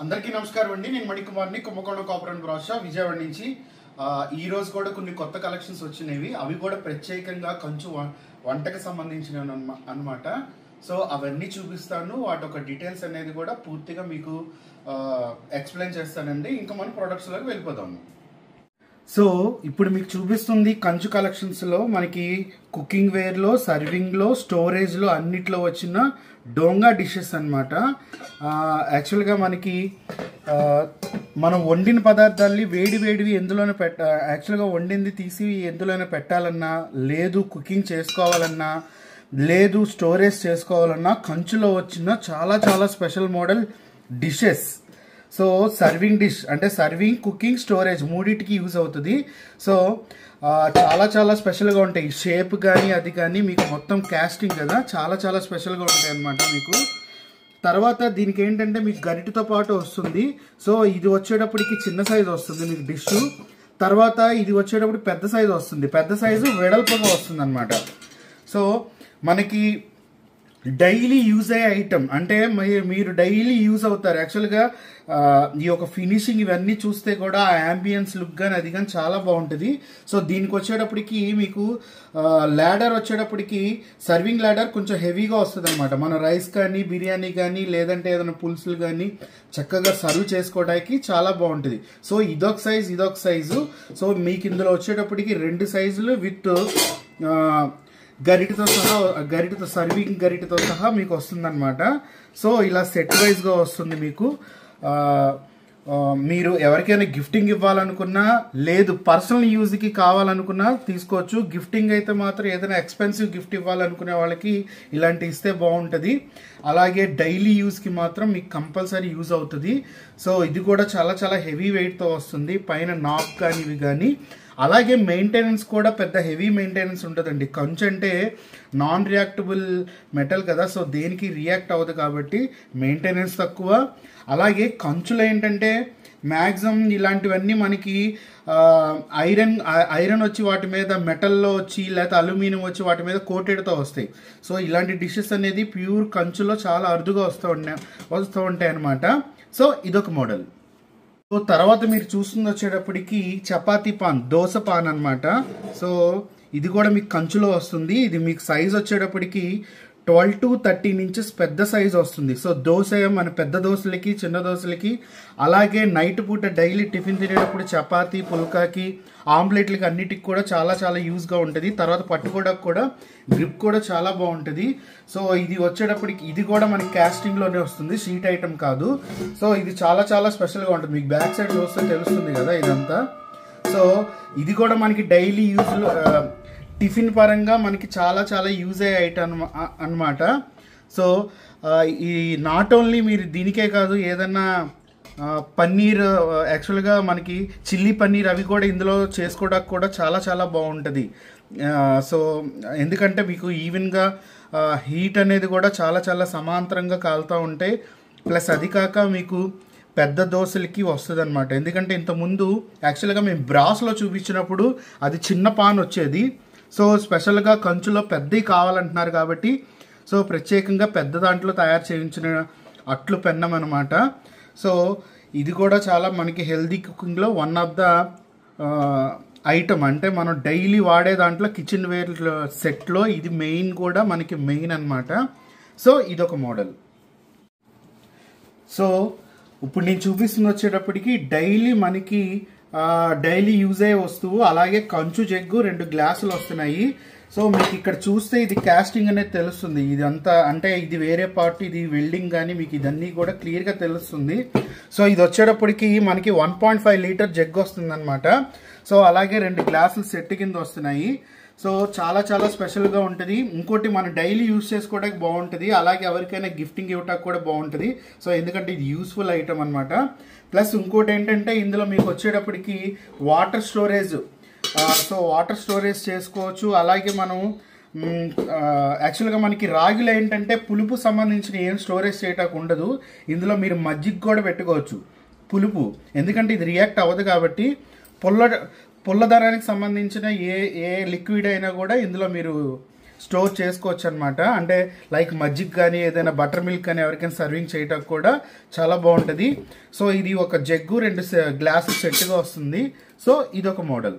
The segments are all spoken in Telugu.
అందరికీ నమస్కారం అండి నేను మణికుమార్ని కుంభకోణం కాపరేట్ బ్రాష విజయవాడ నుంచి ఆ, ఈ రోజు కూడా కొన్ని కొత్త కలెక్షన్స్ వచ్చినవి అవి కూడా ప్రత్యేకంగా కొంచెం వ- వంటకు సంబంధించినవి అన్నమాట సో అవన్నీ చూపిస్తాను వాటి ఒక డీటెయిల్స్ అనేది కూడా పూర్తిగా మీకు ఎక్స్ప్లెయిన్ చేస్తానండి ఇంకా మన ప్రొడక్ట్స్లోకి వెళ్ళిపోదాము సో ఇప్పుడు మీకు చూపిస్తుంది కంచు కలెక్షన్స్ లో మనకి కుకింగ్ వేర్ లో సర్వింగ్ లో స్టోరేజ్ లో అన్నిట్లో వచ్చిన డోంగా డిషెస్ అనమాట యాక్చువల్గా మనకి ఆ, మనం వండిన పదార్థాల్ని వేడి వేడివి ఎందులోనే పెట్ట యాక్చువల్గా వండింది తీసి ఎందులోనే పెట్టాలన్నా లేదు కుకింగ్ చేసుకోవాలన్నా లేదు స్టోరేజ్ చేసుకోవాలన్నా కంచులో వచ్చిన చాలా చాలా special model dishes so serving dish అంటే సర్వింగ్ కుకింగ్ స్టోరేజ్ మూడింటికి యూజ్ అవుతుంది సో ఆ, చాలా చాలా స్పెషల్గా ఉంటాయి షేప్ కానీ అది కానీ మీకు మొత్తం క్యాస్టింగ్ కదా చాలా చాలా స్పెషల్గా ఉంటాయి అన్నమాట మీకు తర్వాత దీనికి ఏంటంటే మీకు గరిటతో పాటు వస్తుంది సో ఇది వచ్చేటప్పటికి చిన్న సైజు వస్తుంది మీకు డిష్ తర్వాత ఇది వచ్చేటప్పుడు పెద్ద సైజు వస్తుంది పెద్ద సైజు వెడల్పుగా వస్తుంది అనమాట సో మనకి డైలీ యూజ్ అయ్యే ఐటమ్ అంటే మీ- మీరు డైలీ యూజ్ అవుతారు యాక్చువల్గా ఆ, ఈ యొక్క ఫినిషింగ్ ఇవన్నీ చూస్తే కూడా ఆ అంబియన్స్ లుక్ కానీ అది కానీ చాలా బాగుంటుంది సో దీనికి వచ్చేటప్పటికి మీకు ల్యాడర్ వచ్చేటప్పటికి సర్వింగ్ ల్యాడర్ కొంచెం హెవీగా వస్తుంది అనమాట మన రైస్ కానీ బిర్యానీ కానీ లేదంటే ఏదైనా పులుసులు కానీ చక్కగా సర్వ్ చేసుకోవడానికి చాలా బాగుంటుంది సో ఇదొక సైజ్ ఇదొక సైజు సో మీకు ఇందులో వచ్చేటప్పటికి రెండు సైజులు విత్ గరిటతో సహా గరిటతో సర్వింగ్ గరిటతో సహా మీకు వస్తుందన్నమాట సో ఇలా సెట్ వైజ్గా వస్తుంది మీకు ఆ, ఆ, మీరు ఎవరికైనా గిఫ్టింగ్ ఇవ్వాలనుకున్నా లేదు పర్సనల్ యూజ్కి కావాలనుకున్నా తీసుకోవచ్చు గిఫ్టింగ్ అయితే మాత్రం ఏదైనా ఎక్స్పెన్సివ్ గిఫ్ట్ ఇవ్వాలనుకునే వాళ్ళకి ఇలాంటి ఇస్తే బాగుంటుంది అలాగే డైలీ యూజ్కి మాత్రం మీకు కంపల్సరీ యూజ్ అవుతుంది సో ఇది కూడా చాలా చాలా హెవీ వెయిట్తో వస్తుంది పైన నాప్ కానీ ఇవి కానీ అలాగే మెయింటెనెన్స్ కూడా పెద్ద హెవీ మెయింటెనెన్స్ ఉంటుందండి కంచు అంటే నాన్ రియాక్టబుల్ మెటల్ కదా సో దేనికి రియాక్ట్ అవ్వదు కాబట్టి మెయింటెనెన్స్ తక్కువ అలాగే కంచులు ఏంటంటే మ్యాక్సిమం ఇలాంటివన్నీ మనకి ఆ, ఐరన్ ఆ- ఐరన్ వచ్చి వాటి మీద మెటల్లో వచ్చి లేకపోతే అల్యూమినియం వచ్చి వాటి మీద కోటెడ్తో వస్తాయి సో ఇలాంటి డిషెస్ అనేది ప్యూర్ కంచులో చాలా అరుదుగా వస్తూ ఉన్నాయి వస్తూ ఉంటాయి అనమాట సో ఇదొక మోడల్ సో తర్వాత మీరు చూస్తుంది వచ్చేటప్పటికి చపాతీ పాన్ దోశ పాన్ అన్నమాట సో ఇది కూడా మీకు కంచులో వస్తుంది ఇది మీకు సైజ్ వచ్చేటప్పటికి ట్వెల్వ్ టు థర్టీన్ ఇంచెస్ పెద్ద సైజ్ వస్తుంది సో దోశ మన పెద్ద దోశలకి చిన్న దోశలకి అలాగే నైట్ పూట డైలీ టిఫిన్ తినేటప్పుడు చపాతీ పుల్కాకి ఆమ్లెట్లకి అన్నిటికి కూడా చాలా చాలా యూస్గా ఉంటుంది తర్వాత పట్టుకోవడానికి కూడా గ్రిప్ కూడా చాలా బాగుంటుంది సో ఇది వచ్చేటప్పటికి ఇది కూడా మనకి క్యాస్టింగ్లోనే వస్తుంది షీట్ ఐటమ్ కాదు సో ఇది చాలా చాలా స్పెషల్గా ఉంటుంది మీకు బ్యాక్ సైడ్ చూస్తే తెలుస్తుంది కదా ఇదంతా సో ఇది కూడా మనకి డైలీ యూజ్లో టిఫిన్ పరంగా మనకి చాలా చాలా యూజ్ అయ్యే ఐటమ్ అనమాట సో ఆ, ఈ నాట్ ఓన్లీ మీరు దీనికే కాదు ఏదన్నా ఆ, పన్నీర్ ఆ, యాక్చువల్గా మనకి చిల్లీ పన్నీర్ అవి కూడా ఇందులో చేసుకోవడానికి కూడా చాలా చాలా బాగుంటుంది ఆ, సో ఎందుకంటే మీకు ఈవెన్గా హీట్ అనేది కూడా చాలా చాలా సమాంతరంగా కాలుతూ ఉంటాయి ప్లస్ అది కాక మీకు పెద్ద దోశలకి వస్తుంది అనమాట ఎందుకంటే ఇంతకుముందు యాక్చువల్గా మేము బ్రాస్లో చూపించినప్పుడు అది చిన్న పాన్ వచ్చేది సో స్పెషల్గా కంచులో పెద్దవి కావాలంటున్నారు కాబట్టి సో ప్రత్యేకంగా పెద్ద దాంట్లో తయారు చేయించిన అట్లు పెన్నం అనమాట సో ఇది కూడా చాలా మనకి హెల్దీ కుకింగ్లో వన్ ఆఫ్ ద ఐటమ్ అంటే మనం డైలీ వాడే దాంట్లో కిచెన్ వేర్ సెట్లో ఇది మెయిన్ కూడా మనకి మెయిన్ అన్నమాట సో ఇదొక మోడల్ సో ఇప్పుడు నేను చూపిస్తుంది వచ్చేటప్పటికి డైలీ మనకి డైలీ యూజ్ అయ్యే వస్తువు అలాగే కంచు జగ్గు రెండు గ్లాసులు వస్తున్నాయి సో మీకు ఇక్కడ చూస్తే ఇది కాస్టింగ్ అనేది తెలుస్తుంది ఇది అంతా అంటే ఇది వేరే పార్ట్ ఇది వెల్డింగ్ కానీ మీకు ఇదన్నీ కూడా క్లియర్గా తెలుస్తుంది సో ఇది వచ్చేటప్పటికి మనకి one point five litre jug వస్తుంది అనమాట సో అలాగే రెండు గ్లాసులు సెట్ కింద వస్తున్నాయి సో చాలా చాలా స్పెషల్గా ఉంటుంది ఇంకోటి మనం డైలీ యూస్ చేసుకోవడానికి బాగుంటుంది అలాగే ఎవరికైనా గిఫ్టింగ్ ఇవ్వడానికి కూడా బాగుంటుంది సో ఎందుకంటే ఇది యూస్ఫుల్ ఐటమ్ అనమాట ప్లస్ ఇంకోటి ఏంటంటే ఇందులో మీకు వచ్చేటప్పటికి water storage so water storage చేసుకోవచ్చు అలాగే మనం మ్, ఆ, యాక్చువల్గా మనకి రాగిలో ఏంటంటే పులుపు సంబంధించిన ఏం స్టోరేజ్ చేయటానికి ఉండదు ఇందులో మీరు మజ్జిగ కూడా పెట్టుకోవచ్చు పులుపు ఎందుకంటే ఇది రియాక్ట్ అవ్వదు కాబట్టి పుల్ల పుల్లదరానికి సంబంధించిన ఏ ఏ లిక్విడ్ అయినా కూడా ఇందులో మీరు స్టోర్ చేసుకోవచ్చు అనమాట అంటే లైక్ మజ్జిగ కానీ ఏదైనా బటర్ మిల్క్ కానీ ఎవరికైనా సర్వింగ్ చేయటం కూడా చాలా బాగుంటుంది సో ఇది ఒక జగ్గు రెండు గ్లాసెస్ సెట్గా వస్తుంది సో ఇది ఒక మోడల్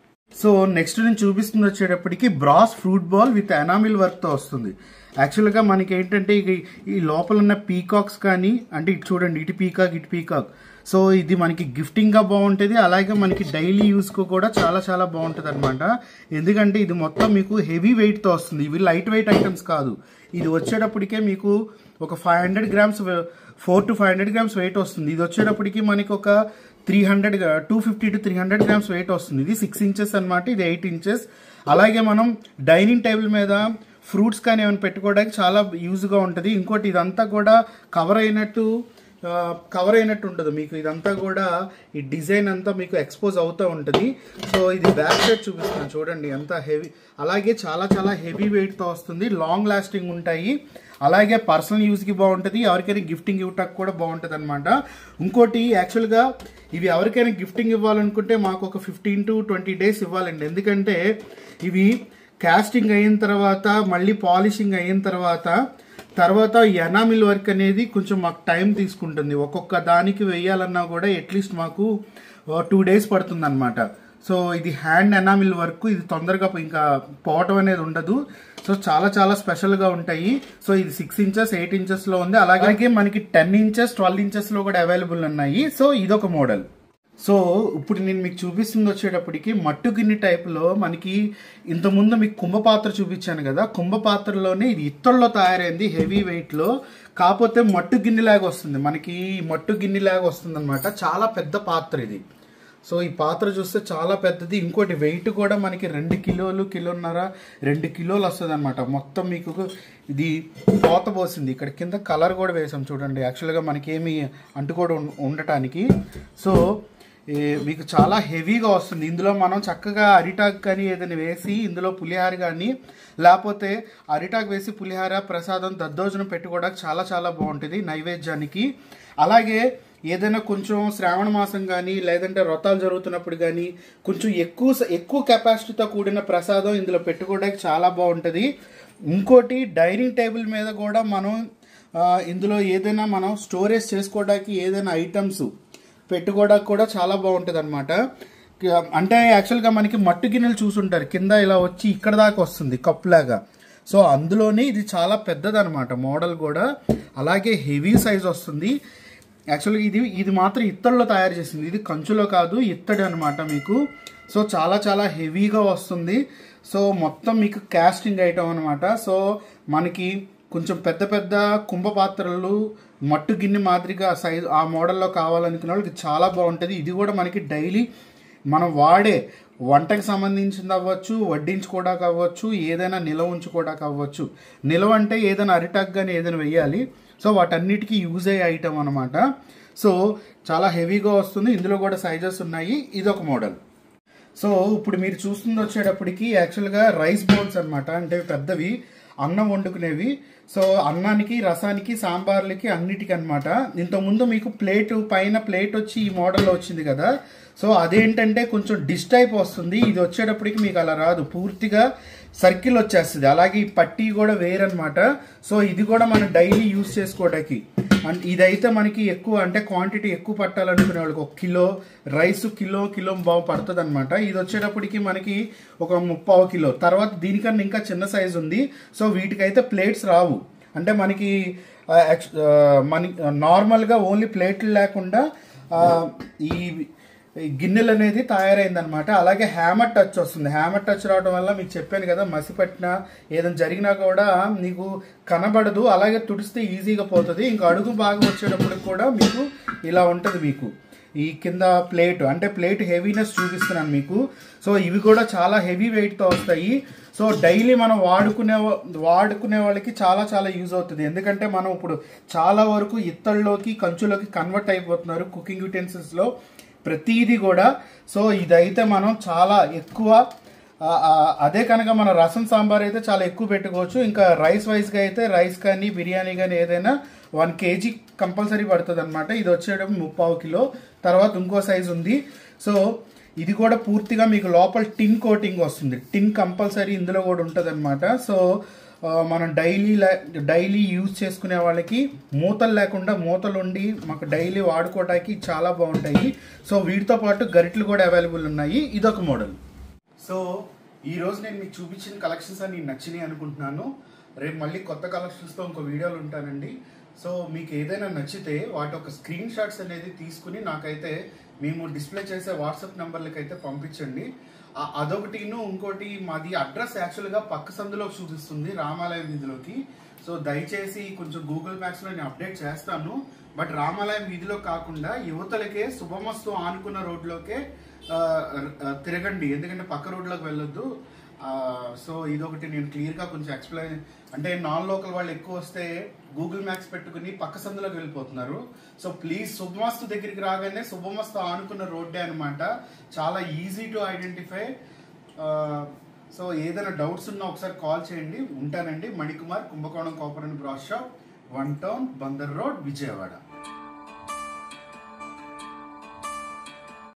సో నెక్స్ట్ నేను చూపిస్తుంది వచ్చేటప్పటికి brass fruit bowl with enamel వర్క్తో వస్తుంది యాక్చువల్గా మనకి ఏంటంటే ఇక ఈ లోపల ఉన్న పీకాక్స్ కానీ అంటే ఇటు చూడండి ఇటు పీకాక్ ఇటు పీకాక్ సో ఇది మనకి గిఫ్టింగ్గా బాగుంటుంది అలాగే మనకి డైలీ యూస్కు కూడా చాలా చాలా బాగుంటుంది అనమాట ఎందుకంటే ఇది మొత్తం మీకు హెవీ వెయిట్తో వస్తుంది ఇవి లైట్ వెయిట్ ఐటమ్స్ కాదు ఇది వచ్చేటప్పటికే మీకు ఒక five hundred grams four to five hundred grams weight వస్తుంది ఇది వచ్చేటప్పటికి మనకి ఒక three hundred two fifty to three hundred grams weight వస్తుంది ఇది సిక్స్ ఇంచెస్ అనమాట ఇది ఎయిట్ ఇంచెస్ అలాగే మనం డైనింగ్ టేబుల్ మీద ఫ్రూట్స్ కానీ ఏమైనా పెట్టుకోవడానికి చాలా యూజ్గా ఉంటుంది ఇంకోటి ఇదంతా కూడా కవర్ అయినట్టు కవర్ అయినట్టు ఉంటుంది మీకు ఇదంతా కూడా ఈ డిజైన్ అంతా మీకు ఎక్స్పోజ్ అవుతూ ఉంటుంది సో ఇది బ్యాక్ సైడ్ చూపిస్తున్నాను చూడండి ఎంత హెవీ అలాగే చాలా చాలా హెవీ వెయిట్తో వస్తుంది లాంగ్ లాస్టింగ్ ఉంటాయి అలాగే పర్సనల్ యూస్కి బాగుంటుంది ఎవరికైనా గిఫ్టింగ్ ఇవ్వటానికి కూడా బాగుంటుంది అనమాట ఇంకోటి యాక్చువల్గా ఇవి ఎవరికైనా గిఫ్టింగ్ ఇవ్వాలనుకుంటే మాకు ఒక ఫిఫ్టీన్ టు ట్వంటీ డేస్ ఇవ్వాలండి ఎందుకంటే ఇవి కాస్టింగ్ అయిన తర్వాత మళ్ళీ పాలిషింగ్ అయిన తర్వాత తర్వాత ఎనామిల్ వర్క్ అనేది కొంచెం మాకు టైం తీసుకుంటుంది ఒక్కొక్క దానికి వేయాలన్నా కూడా అట్లీస్ట్ మాకు టూ డేస్ పడుతుంది అనమాట సో ఇది హ్యాండ్ ఎనామిల్ వర్క్ ఇది తొందరగా ఇంకా పోవటం అనేది ఉండదు సో చాలా చాలా స్పెషల్గా ఉంటాయి సో ఇది సిక్స్ ఇంచెస్ ఎయిట్ ఇంచెస్లో ఉంది అలాగే మనకి టెన్ ఇంచెస్ ట్వెల్వ్ ఇంచెస్లో కూడా అవైలబుల్ ఉన్నాయి సో ఇదొక మోడల్ సో ఇప్పుడు నేను మీకు చూపిస్తుంది వచ్చేటప్పటికి మట్టు గిన్నె టైప్లో మనకి ఇంతకుముందు మీకు కుంభపాత్ర చూపించాను కదా కుంభపాత్రలోనే ఇది ఇత్తడిలో తయారైంది హెవీ వెయిట్లో కాకపోతే మట్టు గిన్నెలాగా వస్తుంది మనకి మట్టు గిన్నెలాగా వస్తుంది అనమాట చాలా పెద్ద పాత్ర ఇది సో ఈ పాత్ర చూస్తే చాలా పెద్దది ఇంకోటి వెయిట్ కూడా మనకి రెండు కిలోలు కిలోన్నర రెండు కిలోలు వస్తుంది అనమాట మొత్తం మీకు ఇది పోత పోసింది ఇక్కడ కింద కలర్ కూడా వేసాం చూడండి యాక్చువల్గా మనకి ఏమి అంటుకోవడం ఉండటానికి సో మీకు చాలా హెవీగా వస్తుంది ఇందులో మనం చక్కగా అరిటాక్ కానీ ఏదైనా వేసి ఇందులో పులిహార కానీ లేకపోతే అరిటాక్ వేసి పులిహార ప్రసాదం దద్దోజనం పెట్టుకోవడానికి చాలా చాలా బాగుంటుంది నైవేద్యానికి అలాగే ఏదైనా కొంచెం శ్రావణ మాసం కానీ లేదంటే వ్రతాలు జరుగుతున్నప్పుడు కానీ కొంచెం ఎక్కువ ఎక్కువ కెపాసిటీతో కూడిన ప్రసాదం ఇందులో పెట్టుకోవడానికి చాలా బాగుంటుంది ఇంకోటి డైనింగ్ టేబుల్ మీద కూడా మనం ఇందులో ఏదైనా మనం స్టోరేజ్ చేసుకోవడానికి ఏదైనా ఐటమ్స్ పెట్టుకోవడానికి కూడా చాలా బాగుంటుంది అనమాట అంటే యాక్చువల్గా మనకి మట్టు గిన్నెలు చూసుంటారు కింద ఇలా వచ్చి ఇక్కడ దాకా వస్తుంది కప్పులాగా సో అందులోనే ఇది చాలా పెద్దదనమాట మోడల్ కూడా అలాగే హెవీ సైజ్ వస్తుంది యాక్చువల్గా ఇది ఇది మాత్రం ఇత్తడిలో తయారు చేసింది ఇది కంచులో కాదు ఇత్తడి అనమాట మీకు సో చాలా చాలా హెవీగా వస్తుంది సో మొత్తం మీకు కాస్టింగ్ ఐటమ్ అనమాట సో మనకి కొంచెం పెద్ద పెద్ద కుంభ పాత్రలు మట్టు గిన్నె మాదిరిగా సైజ్ ఆ మోడల్లో కావాలనుకున్న వాళ్ళకి చాలా బాగుంటుంది ఇది కూడా మనకి డైలీ మనం వాడే వంటకి సంబంధించింది అవ్వచ్చు వడ్డించుకోవడానికి అవ్వచ్చు ఏదైనా నిల్వ ఉంచుకోవడానికి అవ్వచ్చు నిల్వ అంటే ఏదైనా అరిటాక్ కానీ ఏదైనా వెయ్యాలి సో వాటన్నిటికీ యూజ్ అయ్యే ఐటమ్ అనమాట సో చాలా హెవీగా వస్తుంది ఇందులో కూడా సైజెస్ ఉన్నాయి ఇది ఒక మోడల్ సో ఇప్పుడు మీరు చూస్తుంది వచ్చేటప్పటికి యాక్చువల్గా రైస్ బౌల్స్ అనమాట అంటే పెద్దవి అన్నం వండుకునేవి సో అన్నానికి రసానికి సాంబార్లకి అన్నిటికి అనమాట ఇంతకుముందు మీకు ప్లేట్ పైన ప్లేట్ వచ్చి ఈ మోడల్లో వచ్చింది కదా సో అదేంటంటే కొంచెం డిష్ టైప్ వస్తుంది ఇది వచ్చేటప్పటికి మీకు అలా రాదు పూర్తిగా సర్కిల్ వచ్చేస్తుంది అలాగే ఈ పట్టీ కూడా వేరనమాట సో ఇది కూడా మనం డైలీ యూస్ చేసుకోవడానికి అండ్ ఇదైతే మనకి ఎక్కువ అంటే క్వాంటిటీ ఎక్కువ పట్టాలనుకునే వాళ్ళకి ఒక కిలో రైస్ కిలో కిలో బాగు పడుతుంది అనమాట ఇది వచ్చేటప్పటికి మనకి ఒక ముప్పావు కిలో తర్వాత దీనికన్నా ఇంకా చిన్న సైజు ఉంది సో వీటికైతే ప్లేట్స్ రావు అంటే మనకి మన నార్మల్గా ఓన్లీ ప్లేట్లు లేకుండా ఈ గిన్నెలు అనేది తయారైందనమాట అలాగే హ్యామర్ టచ్ వస్తుంది హ్యామర్ టచ్ రావడం వల్ల మీకు చెప్పాను కదా మసి పట్టినా ఏదైనా జరిగినా కూడా నీకు కనబడదు అలాగే తుడిస్తే ఈజీగా పోతుంది ఇంకా అడుగు బాగా వచ్చేటప్పుడు కూడా మీకు ఇలా ఉంటుంది మీకు ఈ కింద ప్లేట్ అంటే ప్లేట్ హెవీనెస్ చూపిస్తున్నాను మీకు సో ఇవి కూడా చాలా హెవీ వెయిట్తో వస్తాయి సో డైలీ మనం వాడుకునే వాడుకునే వాళ్ళకి చాలా చాలా యూజ్ అవుతుంది ఎందుకంటే మనం ఇప్పుడు చాలా వరకు ఇత్తళ్ళలోకి కంచులోకి కన్వర్ట్ అయిపోతున్నారు కుకింగ్ యుటెన్సిల్స్లో ప్రతిదీ కూడా సో ఇదైతే మనం చాలా ఎక్కువ అదే కనుక మన రసం సాంబార్ అయితే చాలా ఎక్కువ పెట్టుకోవచ్చు ఇంకా రైస్ వైజ్గా అయితే రైస్ కానీ బిర్యానీ కానీ ఏదైనా వన్ కేజీ కంపల్సరీ పడుతుంది అనమాట ఇది వచ్చేటప్పుడు ముప్పావు కిలో తర్వాత ఇంకో సైజు ఉంది సో ఇది కూడా పూర్తిగా మీకు లోపల టిన్ కోటింగ్ వస్తుంది టిన్ కంపల్సరీ ఇందులో కూడా ఉంటుంది అనమాట సో ఆ, మనం డైలీ డైలీ యూజ్ చేసుకునే వాళ్ళకి మూతలు లేకుండా మూతలు ఉండి మాకు డైలీ వాడుకోవడానికి చాలా బాగుంటాయి సో వీటితో పాటు గరిటలు కూడా అవైలబుల్ ఉన్నాయి ఇదొక మోడల్ సో ఈ రోజు నేను మీకు చూపించిన కలెక్షన్స్ అన్ని నచ్చినాయి అనుకుంటున్నాను రేపు మళ్ళీ కొత్త కలెక్షన్స్తో ఇంకో వీడియోలు ఉంటానండి సో మీకు ఏదైనా నచ్చితే వాటి ఒక స్క్రీన్ షాట్స్ అనేది తీసుకుని నాకైతే మేము డిస్ప్లే చేసే వాట్సాప్ నెంబర్లకి అయితే పంపించండి ఆ- అదొకటిను ఇంకోటి మాది అడ్రస్ యాక్చువల్గా పక్క సందులో చూపిస్తుంది రామాలయం వీధిలోకి సో దయచేసి కొంచెం గూగుల్ మ్యాప్స్ లో నేను అప్డేట్ చేస్తాను బట్ రామాలయం వీధిలో కాకుండా యువతలకే శుభమస్తు ఆనుకున్న రోడ్లోకే ఆ, ఆ, తిరగండి ఎందుకంటే పక్క రోడ్లోకి వెళ్ళొద్దు ఆ, సో ఇదొకటి నేను క్లియర్ గా కొంచెం ఎక్స్ప్లెయిన్ అంటే నాన్ లోకల్ వాళ్ళు ఎక్కువ వస్తే గూగుల్ మ్యాప్స్ పెట్టుకుని పక్క సందులోకి వెళ్ళిపోతున్నారు సో ప్లీజ్ శుభమస్తు దగ్గరికి రాగానే శుభమస్తు ఆనుకున్న రోడ్డే అన్నమాట చాలా ఈజీ టు ఐడెంటిఫై సో ఏదైనా డౌట్స్ ఉన్నా ఒకసారి కాల్ చేయండి ఉంటానండి మణికుమార్ కుంభకోణం కోపరన్ brass shop one town Bandar road Vijayawada